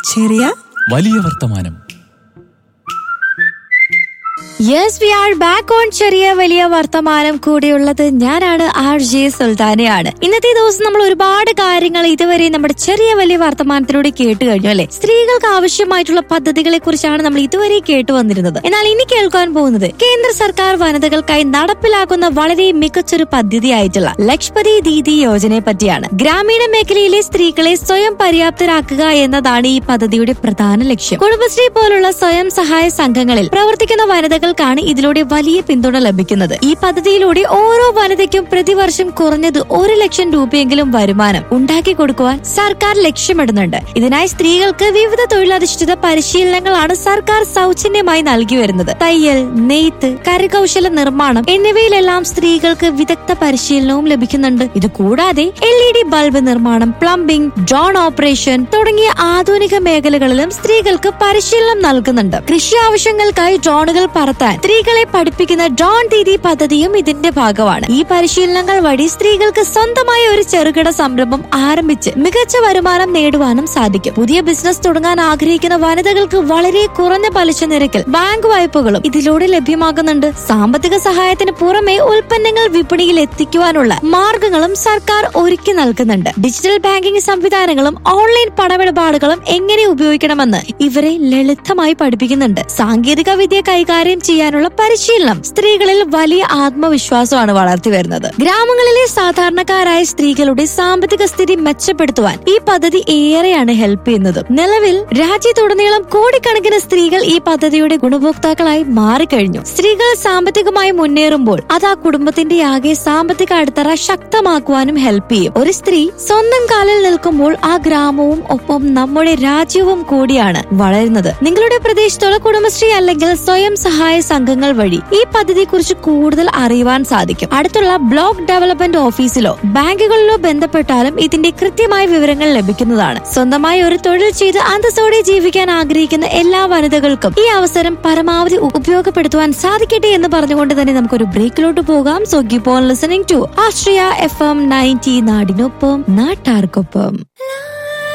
ചെറിയ വലിയ വർത്തമാനം yes we are back on ചെറിയ വലിയ വർത്തമാനം കൂടിയുള്ളത് ഞാനാണ് ആർ ജെ സുൽത്താനയാണ് ഇന്നത്തെ ദിവസം നമ്മൾ ഒരുപാട് കാര്യങ്ങൾ ഇതുവരെ നമ്മുടെ ചെറിയ വലിയ വർത്തമാനത്തിലൂടെ കേട്ട് കഴിഞ്ഞു അല്ലെ സ്ത്രീകൾക്ക് ആവശ്യമായിട്ടുള്ള പദ്ധതികളെ കുറിച്ചാണ് നമ്മൾ ഇതുവരെ കേട്ടു വന്നിരുന്നത് എന്നാൽ ഇനി കേൾക്കാൻ പോകുന്നത് കേന്ദ്ര സർക്കാർ വനിതകൾക്കായി നടപ്പിലാക്കുന്ന വളരെ മികച്ചൊരു പദ്ധതിയായിട്ടുള്ള ലക്ഷ്പതി ദീദി യോജനയെ പറ്റിയാണ് ഗ്രാമീണ മേഖലയിലെ സ്ത്രീകളെ സ്വയം പര്യാപ്തരാക്കുക എന്നതാണ് ഈ പദ്ധതിയുടെ പ്രധാന ലക്ഷ്യം കുടുംബശ്രീ പോലുള്ള സ്വയം സഹായ സംഘങ്ങളിൽ പ്രവർത്തിക്കുന്ന വനിതകൾക്കാണ് ഇതിലൂടെ വലിയ പിന്തുണ ലഭിക്കുന്നത് ഈ പദ്ധതിയിലൂടെ ഓരോ വനിതയ്ക്കും പ്രതിവർഷം കുറഞ്ഞത് ഒരു ലക്ഷം രൂപയെങ്കിലും വരുമാനം ഉണ്ടാക്കി കൊടുക്കുവാൻ സർക്കാർ ലക്ഷ്യമിടുന്നുണ്ട് ഇതിനായി സ്ത്രീകൾക്ക് വിവിധ തൊഴിലധിഷ്ഠിത പരിശീലനങ്ങളാണ് സർക്കാർ സൗജന്യമായി നൽകി വരുന്നത് തയ്യൽ നെയ്ത്ത് കരകൗശല നിർമ്മാണം എന്നിവയിലെല്ലാം സ്ത്രീകൾക്ക് വിദഗ്ധ പരിശീലനവും ലഭിക്കുന്നുണ്ട് ഇത് കൂടാതെ എൽ ഇ ഡി ബൾബ് നിർമ്മാണം പ്ലംബിംഗ് ഡ്രോൺ ഓപ്പറേഷൻ തുടങ്ങിയ ആധുനിക മേഖലകളിലും സ്ത്രീകൾക്ക് പരിശീലനം നൽകുന്നുണ്ട് കൃഷി ആവശ്യങ്ങൾക്കായി ഡ്രോണുകൾ പറത്താൻ സ്ത്രീകളെ പഠിപ്പിക്കുന്ന ഡ്രോൺ ദീദി പദ്ധതിയും ഇതിന്റെ ഭാഗമാണ് ഈ പരിശീലനങ്ങൾ വഴി സ്ത്രീകൾക്ക് സ്വന്തമായ ഒരു ചെറുകിട സംരംഭം ആരംഭിച്ച് മികച്ച വരുമാനം നേടുവാനും സാധിക്കും പുതിയ ബിസിനസ് തുടങ്ങാൻ ആഗ്രഹിക്കുന്ന വനിതകൾക്ക് വളരെ കുറഞ്ഞ പലിശ നിരക്കിൽ ബാങ്ക് വായ്പകളും ഇതിലൂടെ ലഭ്യമാകുന്നുണ്ട് സാമ്പത്തിക സഹായത്തിന് പുറമെ ഉൽപ്പന്നങ്ങൾ വിപണിയിൽ എത്തിക്കുവാനുള്ള മാർഗങ്ങളും സർക്കാർ ഒരുക്കി നൽകുന്നുണ്ട് ഡിജിറ്റൽ ബാങ്കിംഗ് സംവിധാനങ്ങളും ഓൺലൈൻ പണമിടപാടുകളും എങ്ങനെ ഉപയോഗിക്കണമെന്ന് ഇവരെ ലളിതമായി പഠിപ്പിക്കുന്നുണ്ട് സാങ്കേതിക വിദ്യ കൈകാര്യം ചെയ്യാനുള്ള പരിശീലനം സ്ത്രീകളിൽ വലിയ ആത്മവിശ്വാസമാണ് വളർത്തി വരുന്നത് ഗ്രാമങ്ങളിലെ സാധാരണക്കാരായ സ്ത്രീകളുടെ സാമ്പത്തിക സ്ഥിതി മെച്ചപ്പെടുത്തുവാൻ ഈ പദ്ധതി ഏറെയാണ് ഹെൽപ്പ് ചെയ്യുന്നത് നിലവിൽ രാജ്യത്തുടനീളം കോടിക്കണക്കിന് സ്ത്രീകൾ ഈ പദ്ധതിയുടെ ഗുണഭോക്താക്കളായി മാറിക്കഴിഞ്ഞു സ്ത്രീകൾ സാമ്പത്തികമായി മുന്നേറുമ്പോൾ അത് ആ കുടുംബത്തിന്റെ ആകെ സാമ്പത്തിക അടിത്തറ ശക്തമാക്കുവാനും ഹെൽപ്പ് ചെയ്യും ഒരു സ്ത്രീ സ്വന്തം കാലിൽ നിൽക്കുമ്പോൾ ആ ഗ്രാമവും ഒപ്പം നമ്മുടെ രാജ്യവും കൂടിയാണ് വളരുന്നത് നിങ്ങളുടെ പ്രദേശത്തുള്ള കുടുംബശ്രീ അല്ലെങ്കിൽ സ്വയം സഹായ സംഘങ്ങൾ വഴി ഈ പദ്ധതിയെ കുറിച്ച് കൂടുതൽ അറിയുവാൻ സാധിക്കും അടുത്തുള്ള ബ്ലോക്ക് ഡെവലപ്മെന്റ് ഓഫീസിലോ ബാങ്കുകളിലോ ബന്ധപ്പെട്ടാലും ഇതിന്റെ കൃത്യമായ വിവരങ്ങൾ ലഭിക്കുന്നതാണ് സ്വന്തമായി ഒരു തൊഴിൽ ചെയ്ത് അന്തസ്സോടെ ജീവിക്കാൻ ആഗ്രഹിക്കുന്ന എല്ലാ വനിതകൾക്കും ഈ അവസരം പരമാവധി ഉപയോഗപ്പെടുത്തുവാൻ സാധിക്കട്ടെ എന്ന് പറഞ്ഞുകൊണ്ട് തന്നെ നമുക്കൊരു ബ്രേക്കിലോട്ട് പോകാം so keep on listening to Astria F M ninety നാടിനൊപ്പം നാട്ടാർക്കൊപ്പം